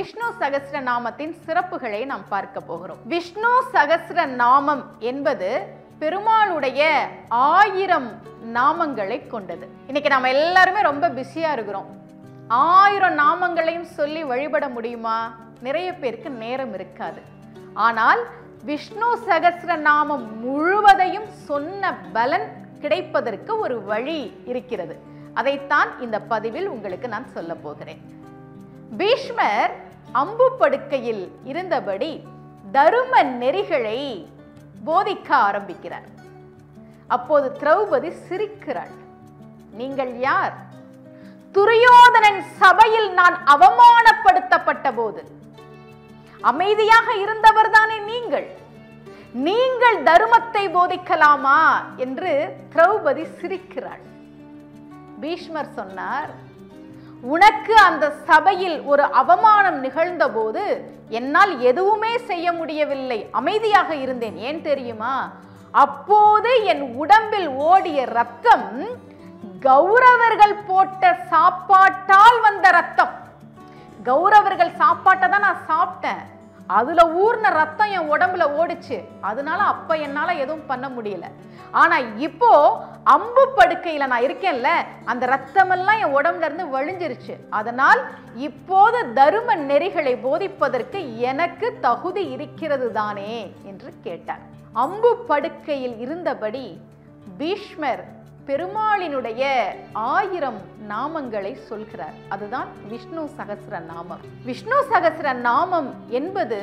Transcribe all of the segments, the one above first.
விஷ்ணு சகஸ்ர நாமத்தின் சிறப்புகளை நாம் பார்க்க போகிறோம் விஷ்ணு சகஸ்ர நாமம் என்பது பெருமாளுடைய ஆயிரம் நாமங்களை கொண்டது இன்னைக்கு நாம எல்லாருமே ரொம்ப பிஸியா இருக்கிறோம் ஆயிரம் நாமங்களையும் சொல்லி வழிபட முடியுமா நிறைய பேருக்கு நேரம் இருக்காது ஆனால் விஷ்ணு சகஸ்ர நாமம் முழுவதையும் சொன்ன பலன் கிடைப்பதற்கு ஒரு வழி இருக்கிறது அதைத்தான் இந்த பதிவில் உங்களுக்கு நான் சொல்ல போகிறேன் பீஷ்மர் அம்பு படுக்கையில் இருந்தபடி தரும நெறிகளை போதிக்க ஆரம்பிக்கிறார் அப்போது திரௌபதி சிரிக்கிறாள் நீங்கள் யார் துரியோதனன் சபையில் நான் அவமானப்படுத்தப்பட்ட போது அமைதியாக இருந்தவர்தானே நீங்கள் நீங்கள் தருமத்தை போதிக்கலாமா என்று திரௌபதி சிரிக்கிறாள் பீஷ்மர் சொன்னார் உனக்கு அந்த சபையில் ஒரு அவமானம் நிகழ்ந்தபோது என்னால் எதுவுமே செய்ய முடியவில்லை அமைதியாக இருந்தேன் ஏன் தெரியுமா அப்போது என் உடம்பில் ஓடிய ரத்தம் கௌரவர்கள் போட்ட சாப்பாட்டால் வந்த ரத்தம் கௌரவர்கள் சாப்பாட்டை தான் நான் சாப்பிட்டேன் அதுல ஊர்ன ரத்தம் என் உடம்புல ஓடிச்சு அதனால அப்ப என்னால எதுவும் பண்ண முடியல ஆனா இப்போ அம்பு படுக்கையில நான் இருக்கேன்ல அந்த ரத்தமெல்லாம் என் உடம்புல இருந்து வழிஞ்சிருச்சு அதனால் இப்போது தரும நெறிகளை போதிப்பதற்கு எனக்கு தகுதி இருக்கிறது தானே என்று கேட்டார் அம்பு படுக்கையில் இருந்தபடி பீஷ்மர் பெருமாளினுடைய ஆயிரம் நாமங்களை சொல்கிறார் அதுதான் விஷ்ணு சகஸ்ர நாமம் விஷ்ணு சகஸ்ர நாமம் என்பது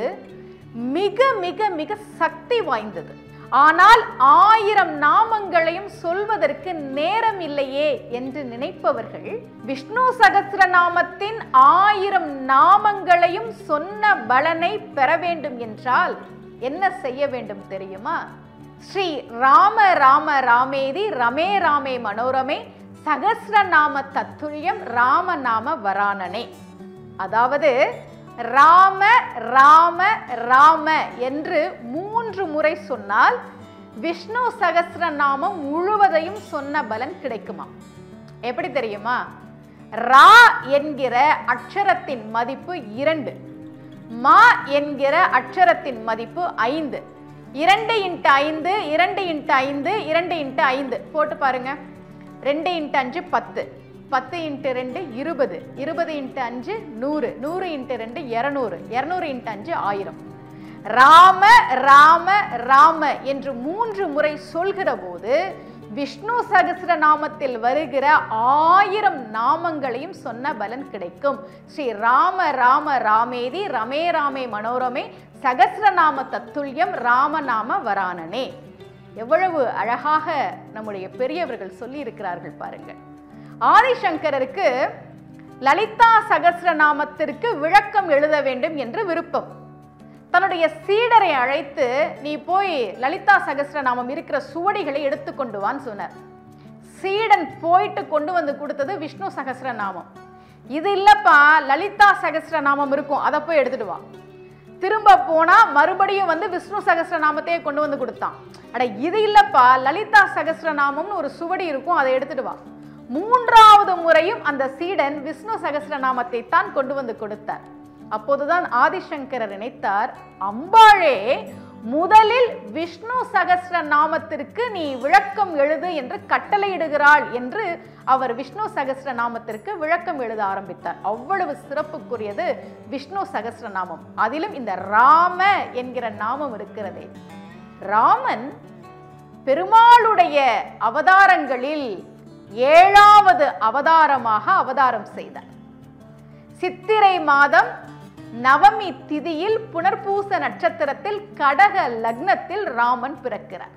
மிக மிக மிக சக்தி வாய்ந்தது ஆனால் ஆயிரம் நாமங்களையும் சொல்வதற்கு நேரம் இல்லையே என்று நினைப்பவர்கள் விஷ்ணு சகஸ்ர நாமத்தின் ஆயிரம் நாமங்களையும் சொன்ன பலனை பெற வேண்டும் என்றால் என்ன செய்ய வேண்டும் தெரியுமா ஸ்ரீ ராம ராம ராமேதி ரமே ராமே மனோரமே சகஸ்ரநாம தத்துல்யம் ராம நாம வரானனே அதாவது ராம ராம ராம என்று மூன்று முறை சொன்னால் விஷ்ணு சகஸ்ரநாமம் முழுவதையும் சொன்ன பலன் கிடைக்குமா எப்படி தெரியுமா ரா என்கிற அக்ஷரத்தின் மதிப்பு இரண்டு மா என்கிற அக்ஷரத்தின் மதிப்பு ஐந்து இரண்டு இன்ட்டு ஐந்து இரண்டு இன்ட்டு ஐந்து இரண்டு இன்ட்டு ஐந்து போட்டு பாருங்க ரெண்டு இன்ட்டு அஞ்சு பத்து பத்து இன்ட்டு ரெண்டு இருபது இருபது இன்ட்டு அஞ்சு நூறு நூறு இன்ட்டு ரெண்டு இரநூறு இரநூறு இன்ட்டு அஞ்சு ஆயிரம் ராம ராம ராம என்று மூன்று முறை சொல்கிற போது விஷ்ணு சகஸ்ர நாமத்தில் வருகிற ஆயிரம் நாமங்களையும் சொன்ன பலன் கிடைக்கும் ஸ்ரீ ராம ராம ராமேதி ரமே ராமே மனோரமே சகஸ்ரநாம தத்துல்யம் ராமநாம வரானனே எவ்வளவு அழகாக நம்முடைய பெரியவர்கள் சொல்லி இருக்கிறார்கள் பாருங்கள் ஆதிசங்கரருக்கு லலிதா சகஸ்ரநாமத்திற்கு விளக்கம் எழுத வேண்டும் என்று விருப்பம் தன்னுடைய சீடரை அழைத்து நீ போய் லலிதா சகஸ்ரநாமம் இருக்கிற சுவடிகளை எடுத்து கொண்டு வான்னு சொன்னார் சீடன் போயிட்டு கொண்டு வந்து கொடுத்தது விஷ்ணு சகஸ்ரநாமம் இது இல்லப்பா லலிதா சகஸ்ரநாமம் இருக்கும் அதை போய் எடுத்துட்டு வா திரும்ப போனா மறுபடியும் வந்து விஷ்ணு சகஸ்ரநாமத்தையே கொண்டு வந்து கொடுத்தான் அட இது இல்லப்பா லலிதா சகஸ்ரநாமம்னு ஒரு சுவடி இருக்கும் அதை எடுத்துட்டு வா மூன்றாவது முறையும் அந்த சீடன் விஷ்ணு சகஸ்ரநாமத்தை தான் கொண்டு வந்து கொடுத்தார் அப்போதுதான் ஆதிசங்கரர் நினைத்தார் அம்பாளே முதலில் விஷ்ணு சகஸ்ர நாமத்திற்கு நீ விளக்கம் எழுது என்று கட்டளையிடுகிறாள் என்று அவர் விஷ்ணு சகஸ்ர நாமத்திற்கு விளக்கம் எழுத ஆரம்பித்தார் அவ்வளவு சிறப்புக்குரியது விஷ்ணு சகஸ்ர நாமம் அதிலும் இந்த ராம என்கிற நாமம் இருக்கிறதே ராமன் பெருமாளுடைய அவதாரங்களில் ஏழாவது அவதாரமாக அவதாரம் செய்தார் சித்திரை மாதம் நவமி திதியில் புனர்பூச நட்சத்திரத்தில் கடக லக்னத்தில் ராமன் பிறக்கிறார்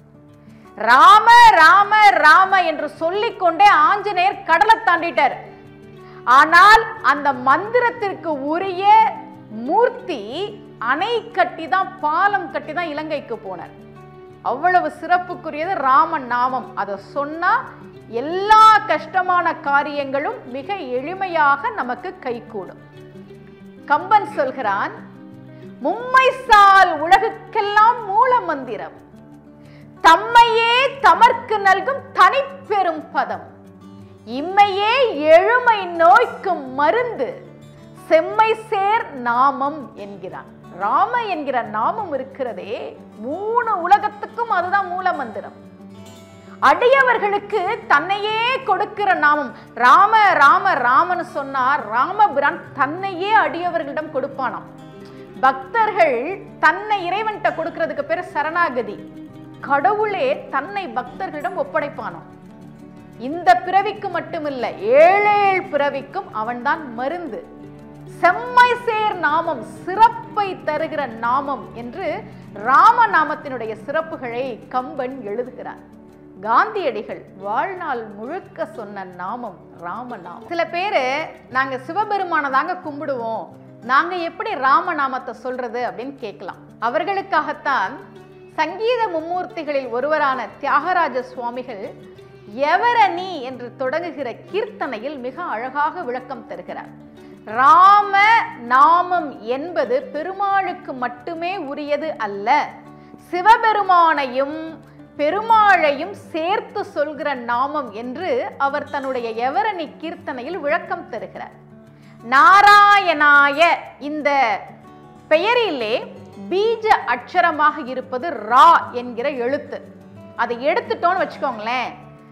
ராம ராம ராம என்று சொல்லிக்கொண்டே ஆஞ்சநேயர் கடலை தாண்டிட்டார் ஆனால் அந்த மந்திரத்திற்கு உரிய மூர்த்தி அணை கட்டி தான் பாலம் கட்டி தான் இலங்கைக்கு போனார் அவ்வளவு சிறப்புக்குரியது ராமன் நாமம் அதை சொன்னா எல்லா கஷ்டமான காரியங்களும் மிக எளிமையாக நமக்கு கைகூடும் கம்பன் சொல்கிறான் மும்மைசால் உலகுக்கெல்லாம் மூல மந்திரம் தம்மையே தமர்க்கு நல்கும் தனிப்பெரும் பதம் இம்மையே எழுமை நோய்க்கும் மருந்து செம்மை சேர் நாமம் என்கிறான் ராம என்கிற நாமம் இருக்கிறதே மூணு உலகத்துக்கும் அதுதான் மூல மந்திரம் அடியவர்களுக்கு தன்னையே கொடுக்கிற நாமம் ராம ராம ராமன்னு சொன்னா ராமபிரான் தன்னையே அடியவர்களிடம் கொடுப்பானாம் பக்தர்கள் தன்னை இறைவன்கிட்ட கொடுக்கிறதுக்கு பேர் சரணாகதி கடவுளே தன்னை பக்தர்களிடம் ஒப்படைப்பானாம் இந்த பிறவிக்கு மட்டுமில்ல ஏழேழ் பிறவிக்கும் அவன்தான் மருந்து செம்மை சேர் நாமம் சிறப்பை தருகிற நாமம் என்று ராமநாமத்தினுடைய சிறப்புகளை கம்பன் எழுதுகிறார் காந்தியடிகள் வாழ்நாள் முழுக்க சொன்ன நாமம் ராமநாமம் சில பேரு நாங்க சிவபெருமானை தாங்க கும்பிடுவோம் நாங்க எப்படி ராமநாமத்தை சொல்றது அப்படின்னு கேட்கலாம் அவர்களுக்காகத்தான் சங்கீத மும்மூர்த்திகளில் ஒருவரான தியாகராஜ சுவாமிகள் எவரணி என்று தொடங்குகிற கீர்த்தனையில் மிக அழகாக விளக்கம் தருகிறார் ராம நாமம் என்பது பெருமாளுக்கு மட்டுமே உரியது அல்ல சிவபெருமானையும் பெருமாளையும் சேர்த்து சொல்கிற நாமம் என்று அவர் தன்னுடைய எவரணி கீர்த்தனையில் விளக்கம் தருகிறார் நாராயணாய இந்த பெயரிலே பீஜ அட்சரமாக இருப்பது ரா என்கிற எழுத்து அதை எடுத்துட்டோம்னு வச்சுக்கோங்களேன்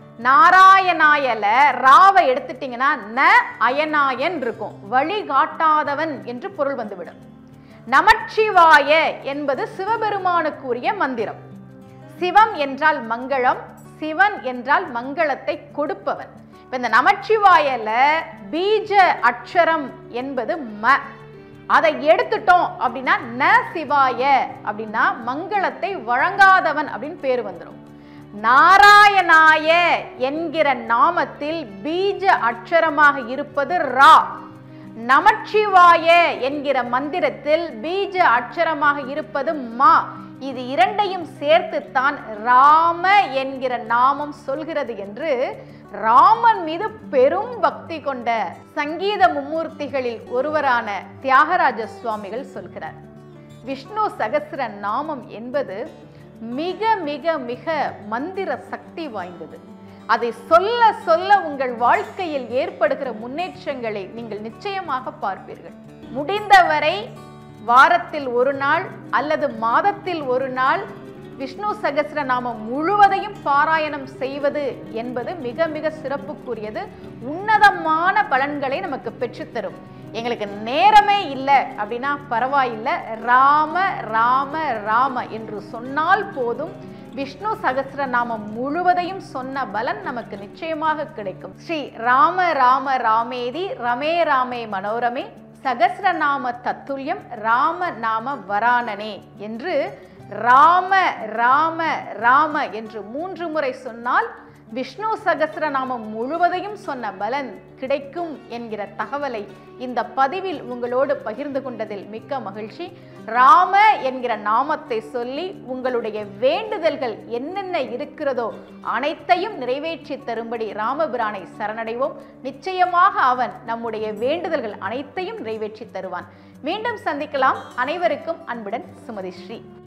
நாராயணாயல ராவை எடுத்துட்டீங்கன்னா ந அயனாயன் இருக்கும் வழிகாட்டாதவன் என்று பொருள் வந்துவிடும் நமச்சிவாய என்பது சிவபெருமானுக்குரிய மந்திரம் சிவம் என்றால் மங்களம் சிவன் என்றால் மங்களத்தை கொடுப்பவன் இப்ப இந்த நமச்சிவாயல பீஜ அக்ஷரம் என்பது ம அதை எடுத்துட்டோம் அப்படின்னா ந சிவாய அப்படின்னா மங்களத்தை வழங்காதவன் அப்படின்னு பேர் வந்துடும் நாராயணாய என்கிற நாமத்தில் பீஜ அக்ஷரமாக இருப்பது ரா நமச்சிவாய என்கிற மந்திரத்தில் பீஜ அக்ஷரமாக இருப்பது மா இது இரண்டையும் சேர்த்துத்தான் ராம என்கிற நாமம் சொல்கிறது என்று ராமன் மீது பெரும் பக்தி கொண்ட சங்கீத மும்மூர்த்திகளில் ஒருவரான தியாகராஜ சுவாமிகள் சொல்கிறார் விஷ்ணு சகஸ்ர நாமம் என்பது மிக மிக மிக மந்திர சக்தி வாய்ந்தது அதை சொல்ல சொல்ல உங்கள் வாழ்க்கையில் ஏற்படுகிற முன்னேற்றங்களை நீங்கள் நிச்சயமாக பார்ப்பீர்கள் முடிந்தவரை வாரத்தில் ஒரு நாள் அல்லது மாதத்தில் ஒரு நாள் விஷ்ணு சகஸ்ரநாமம் முழுவதையும் பாராயணம் செய்வது என்பது மிக மிக சிறப்புக்குரியது உன்னதமான பலன்களை நமக்கு பெற்றுத்தரும் எங்களுக்கு நேரமே இல்லை அப்படின்னா பரவாயில்லை ராம ராம ராம என்று சொன்னால் போதும் விஷ்ணு சகஸ்ரநாமம் முழுவதையும் சொன்ன பலன் நமக்கு நிச்சயமாக கிடைக்கும் ஸ்ரீ ராம ராம ராமேதி ரமே ராமே மனோரமே சகஸ்ரநாம தத்துல்யம் ராம நாம வரானனே என்று ராம ராம ராம என்று மூன்று முறை சொன்னால் விஷ்ணு சகஸ்ரநாமம் முழுவதையும் சொன்ன பலன் கிடைக்கும் என்கிற தகவலை இந்த பதிவில் உங்களோடு பகிர்ந்து கொண்டதில் மிக்க மகிழ்ச்சி ராம என்கிற நாமத்தை சொல்லி உங்களுடைய வேண்டுதல்கள் என்னென்ன இருக்கிறதோ அனைத்தையும் நிறைவேற்றி தரும்படி ராமபிரானை சரணடைவோம் நிச்சயமாக அவன் நம்முடைய வேண்டுதல்கள் அனைத்தையும் நிறைவேற்றி தருவான் மீண்டும் சந்திக்கலாம் அனைவருக்கும் அன்புடன் சுமதி ஸ்ரீ